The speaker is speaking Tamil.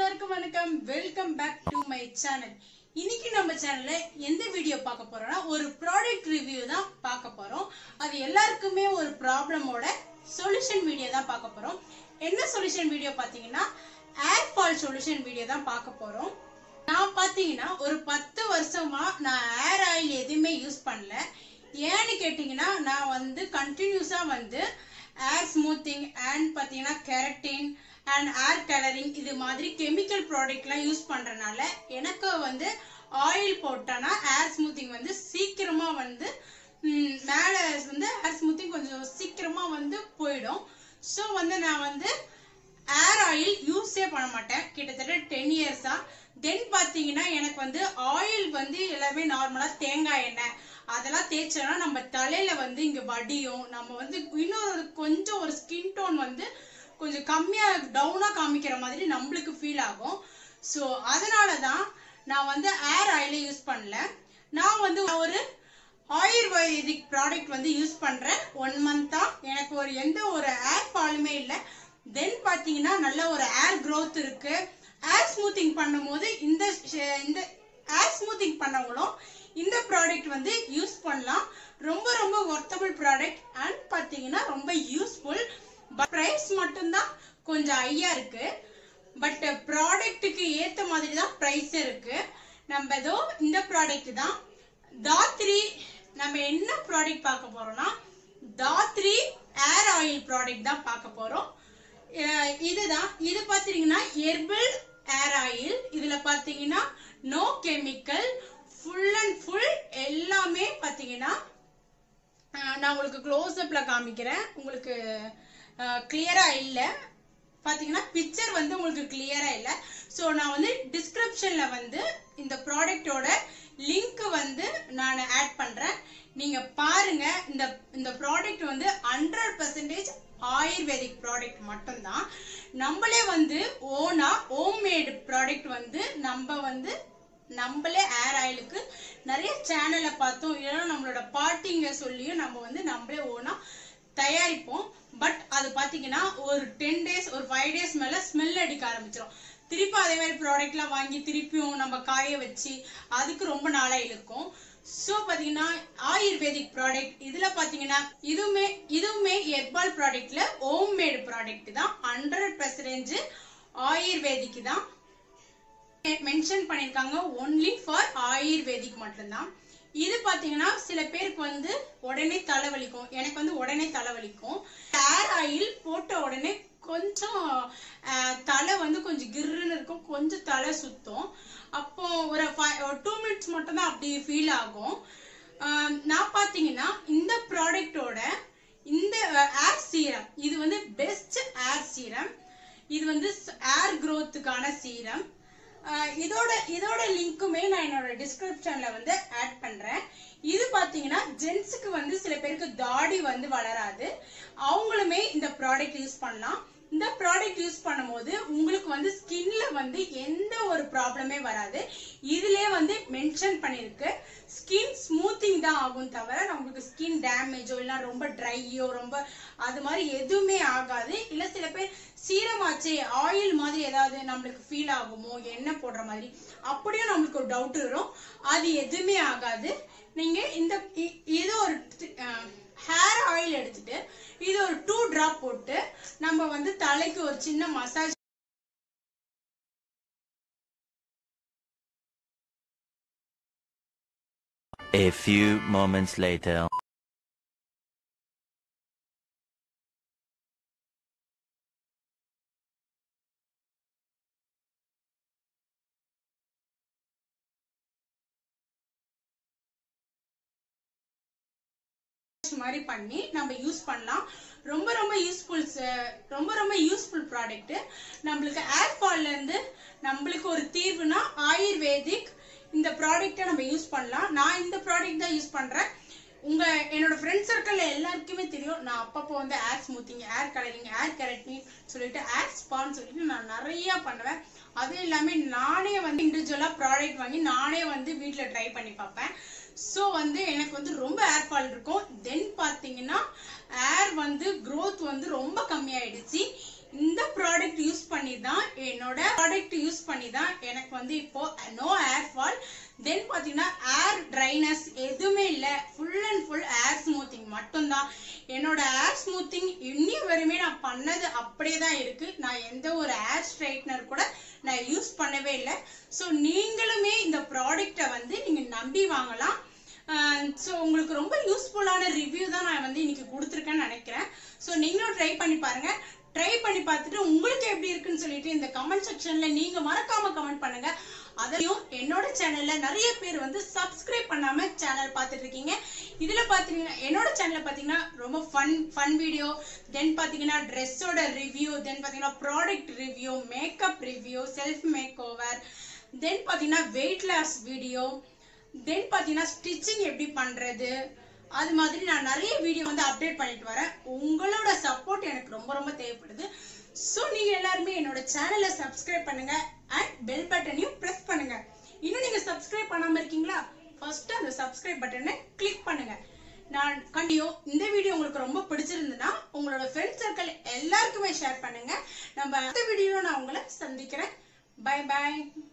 எல்லாருக்கும் வணக்கம் welcome back to my channel இன்னைக்கு நம்ம சேனல்ல எந்த வீடியோ பார்க்க போறோம்னா ஒரு ப்ராடக்ட் ரிவ்யூ தான் பார்க்க போறோம் அது எல்லாருக்குமே ஒரு ப்ராப்ளமோட சொல்யூஷன் வீடியோ தான் பார்க்க போறோம் என்ன சொல்யூஷன் வீடியோ பாத்தீங்கன்னா ஏர் ஃபால் சொல்யூஷன் வீடியோ தான் பார்க்க போறோம் நான் பாத்தீங்கன்னா ஒரு பத்து வருஷமா நான் ஏர் ஆயில் எதுவுமே யூஸ் பண்ணல ஏன்னு கேட்டிங்கன்னா நான் வந்து கண்டினியூஸா வந்து ஏர் ஸ்மூத்திங் அண்ட் பாத்தீங்கன்னா கெரட்டின் அண்ட் ஏர் கலரிங் இது மாதிரி கெமிக்கல் ப்ராடக்ட்லாம் யூஸ் பண்றதுனால எனக்கு வந்து ஆயில் போட்டேன்னா ஏர் ஸ்மூத்திங் வந்து சீக்கிரமா வந்து ம், மேல வந்து ஏர் ஸ்மூத்திங் கொஞ்சம் சீக்கிரமா வந்து போயிடும் ஸோ வந்து நான் வந்து ஏர் ஆயில் யூஸே பண்ண மாட்டேன் கிட்டத்தட்ட டென் இயர்ஸா தென் பாத்தீங்கன்னா எனக்கு வந்து ஆயில் வந்து எல்லாமே நார்மலா தேங்காய் எண்ணெய் அதெல்லாம் தேய்ச்சோம்னா நம்ம தலையில வந்து இங்க வடியும் நம்ம வந்து இன்னும் ஒரு கொஞ்சம் ஒரு ஸ்கின் டோன் வந்து கொஞ்சம் கம்மியா டவுனா காமிக்கிற மாதிரி நம்மளுக்கு ஃபீல் ஆகும் ஸோ அதனால தான் நான் வந்து ஏர் ஆயிலே யூஸ் பண்ணல நான் வந்து ஒரு ஆயுர்வேதிக் ப்ராடக்ட் வந்து யூஸ் பண்றேன் ஒன் மந்த்தா எனக்கு ஒரு எந்த ஒரு ஏர் ஃபாலுமே இல்லை தென் பாத்தீங்கன்னா நல்ல ஒரு ஏர் growth இருக்கு ஏர் ஸ்மூத்திங் பண்ணும்போது இந்த ஷ- இந்த ஏர் ஸ்மூத்திங் பண்ணவங்களும் இந்த ப்ராடக்ட் வந்து யூஸ் பண்ணலாம் ரொம்ப ரொம்ப ஒர்த்தபிள் ப்ராடக்ட் அண்ட் பாத்தீங்கன்னா ரொம்ப யூஸ்ஃபுல் ப்ரைஸ் மட்டும்தான் கொஞ்சம் ஹையா இருக்கு பட் ப்ராடக்ட்டுக்கு ஏத்த மாதிரி தான் ப்ரைஸ் இருக்கு நம்ம ஏதோ இந்த ப்ராடக்ட் தான் தாத்ரி நம்ம என்ன ப்ராடக்ட் பார்க்க போறோம்னா தாத்ரி ஏர் ஆயில் ப்ராடக்ட் தான் பார்க்க போறோம் அஹ் இதுதான் இது பாத்தீங்கன்னா ஹெர்பல் ஏர் ஆயில் இதுல பாத்தீங்கன்னா no chemical full and full எல்லாமே பாத்தீங்கன்னா அஹ் நான் உங்களுக்கு க்ளோஸ் அப்ல காமிக்கிறேன் உங்களுக்கு கிளியரா இல்ல பாத்தீங்கன்னா பிக்சர் வந்து உங்களுக்கு கிளியரா இல்ல சோ நான் வந்து டிஸ்கிரிப்ஷன்ல வந்து இந்த ப்ராடக்ட்டோட லிங்க் வந்து நான் ஆட் பண்றேன் நீங்க பாருங்க இந்த இந்த ப்ராடக்ட் வந்து ஹண்ட்ரட் பர்சன்டேஜ் ஆயுர்வேதிக் ப்ராடக்ட் மட்டும்தான் நம்மளே வந்து ஓனா ஹோம்மேட் ப்ராடக்ட் வந்து நம்ம வந்து நம்மளே ஏர் ஆயிலுக்கு நிறைய சேனலை பார்த்தோம் இல்லைன்னா நம்மளோட பாட்டிங்க சொல்லியும் நம்ம வந்து நம்மளே ஓனா தயாரிப்போம் பட் அது பாத்தீங்கன்னா ஒரு டென் டேஸ் ஒரு ஃபைவ் டேஸ் மேல ஸ்மெல் அடிக்க ஆரம்பிச்சிடும் திருப்பி அதே மாதிரி ப்ராடக்ட்லாம் வாங்கி திருப்பியும் நம்ம காய வச்சு அதுக்கு ரொம்ப நாளா இழுக்கும் சோ பாத்தீங்கன்னா ஆயுர்வேதிக் ப்ராடக்ட் இதுல பாத்தீங்கன்னா இதுவுமே இதுவுமே ஹெர்பல் ப்ராடக்ட்ல ஹோம் மேட் ப்ராடக்ட் தான் ஹண்ட்ரட் பர்சன்டேஜ் ஆயுர்வேதிக் தான் மென்ஷன் பண்ணிருக்காங்க ஒன்லி ஃபார் ஆயுர்வேதிக் மட்டும்தான் இது பாத்தீங்கன்னா சில பேருக்கு வந்து உடனே தலைவலிக்கும் எனக்கு வந்து உடனே தலைவலிக்கும் ஏர் ஆயில் போட்ட உடனே கொஞ்சம் அஹ், தலை வந்து கொஞ்சம் கிர்ருன்னு இருக்கும் கொஞ்சம் தலை சுத்தும் அப்போ ஒரு டூ மினிட்ஸ் மட்டும் தான் அப்படி ஃபீல் ஆகும் அஹ், நான் பாத்தீங்கன்னா இந்த ப்ராடக்டோட இந்த ஏர் சீரம் இது வந்து பெஸ்ட் ஏர் சீரம் இது வந்து ஏர் growthக்கான சீரம் ஆஹ் இதோட இதோட லிங்க்குமே நான் என்னோட டிஸ்கிரிப்ஷன்ல வந்து ஆட் பண்றேன் இது பாத்தீங்கன்னா ஜென்ஸுக்கு வந்து சில பேருக்கு தாடி வந்து வளராது அவங்களுமே இந்த ப்ராடக்ட் யூஸ் பண்ணலாம் இந்த ப்ராடக்ட் யூஸ் பண்ணும்போது உங்களுக்கு வந்து ஸ்கின்ல வந்து எந்த ஒரு ப்ராப்ளமே வராது இதுலயே வந்து மென்ஷன் பண்ணிருக்கு ஸ்கின் ஸ்மூத்திங் தான் ஆகும் தவிர நம்மளுக்கு ஸ்கின் டேமேஜோ இல்ல ரொம்ப ட்ரையோ ரொம்ப அது மாதிரி எதுவுமே ஆகாது இல்ல சில பேர் சீரமாச்சே ஆயில் மாதிரி ஏதாவது நம்மளுக்கு ஃபீல் ஆகுமோ எண்ணெய் போடுற மாதிரி அப்படியும் நம்மளுக்கு ஒரு டவுட் வரும் அது எதுவுமே ஆகாது நீங்க இந்த இ- இது ஒரு ஹேர் ஆயில் எடுத்துட்டு இது ஒரு டூ டிராப் போட்டு நம்ம வந்து தலைக்கு ஒரு சின்ன massage A few moments later. மாதிரி பண்ணி நம்ம யூஸ் பண்ணலாம் ரொம்ப ரொம்ப யூஸ்ஃபுல் ரொம்ப ரொம்ப யூஸ்ஃபுல் ப்ராடக்ட் நம்மளுக்கு ஏர் ஃபால்ல இருந்து நம்மளுக்கு ஒரு தீர்வுனா ஆயுர்வேதிக் இந்த ப்ராடக்ட்டை நம்ம யூஸ் பண்ணலாம் நான் இந்த ப்ராடக்ட் தான் யூஸ் பண்றேன் உங்க என்னோட ஃப்ரெண்ட் சர்க்கிள்ல எல்லாருக்குமே தெரியும் நான் அப்பப்போ வந்து hair smoothing hair colouring hair correcting சொல்லிட்டு ஏர் ஸ்பான்னு சொல்லிட்டு நான் நிறைய பண்ணுவேன் அதுவும் இல்லாம நானே வந்து இண்டிவிஜுவலா ப்ராடக்ட் வாங்கி நானே வந்து வீட்ல ட்ரை பண்ணி பார்ப்பேன் ஸோ வந்து எனக்கு வந்து ரொம்ப ஏர் ஃபால் இருக்கும் தென் பார்த்தீங்கன்னா ஏர் வந்து growth வந்து ரொம்ப கம்மியாயிடுச்சு இந்த ப்ராடக்ட் யூஸ் பண்ணி தான் என்னோட ப்ராடக்ட் யூஸ் பண்ணி தான் எனக்கு வந்து இப்போ நோ ஏர் ஃபால் தென் பாத்தீங்கன்னா ஏர் ட்ரைனஸ் எதுவுமே இல்லை full and full hair smoothing மட்டும்தான் என்னோட ஏர் ஸ்மூத்திங் இன்னி வரையுமே நான் பண்ணது அப்படியே தான் இருக்கு நான் எந்த ஒரு ஏர் ஸ்ட்ரைட்னர் கூட நான் யூஸ் பண்ணவே இல்லை ஸோ நீங்களுமே இந்த ப்ராடக்டை வந்து நீங்க நம்பி வாங்கலாம் ஸோ உங்களுக்கு ரொம்ப யூஸ்ஃபுல்லான ரிவ்யூ தான் நான் வந்து இன்னைக்கு கொடுத்துருக்கேன்னு நினைக்கிறேன் ஸோ நீங்களும் ட்ரை பண்ணி பாருங்க ட்ரை பண்ணி பார்த்துட்டு உங்களுக்கு எப்படி இருக்குன்னு சொல்லிட்டு இந்த கமெண்ட் செக்ஷன்ல நீங்க மறக்காம கமெண்ட் பண்ணுங்க அதையும் என்னோட சேனல்ல நிறைய பேர் வந்து சப்ஸ்கிரைப் பண்ணாம சேனல் பார்த்துட்டு இருக்கீங்க இதுல பாத்தீங்கன்னா என்னோட சேனல்ல பாத்தீங்கன்னா ரொம்ப ஃபன் ஃபன் வீடியோ தென் பாத்தீங்கன்னா ட்ரெஸ்ஸோட ரிவ்யூ தென் பாத்தீங்கன்னா product review makeup review self makeover then பாத்தீங்கன்னா வெயிட் லாஸ் வீடியோ தென் பாத்தீங்கன்னா ஸ்டிச்சிங் எப்படி பண்றது அது மாதிரி நான் நிறைய வீடியோ வந்து அப்டேட் பண்ணிட்டு வரேன் உங்களோட சப்போர்ட் எனக்கு ரொம்ப ரொம்ப தேவைப்படுது ஸோ நீங்க எல்லாருமே என்னோட சேனலை சப்ஸ்கிரைப் பண்ணுங்க அண்ட் பெல் பட்டனையும் பிரஸ் பண்ணுங்க இன்னும் நீங்க சப்ஸ்கிரைப் பண்ணாம இருக்கீங்களா ஃபர்ஸ்ட் அந்த சப்ஸ்கிரைப் பட்டனை கிளிக் பண்ணுங்க நான் கண்டியோ இந்த வீடியோ உங்களுக்கு ரொம்ப பிடிச்சிருந்ததுன்னா உங்களோட ஃப்ரெண்ட் சர்க்கிள் எல்லாருக்குமே ஷேர் பண்ணுங்க நம்ம அடுத்த வீடியோல நான் உங்களை சந்திக்கிறேன் பை பை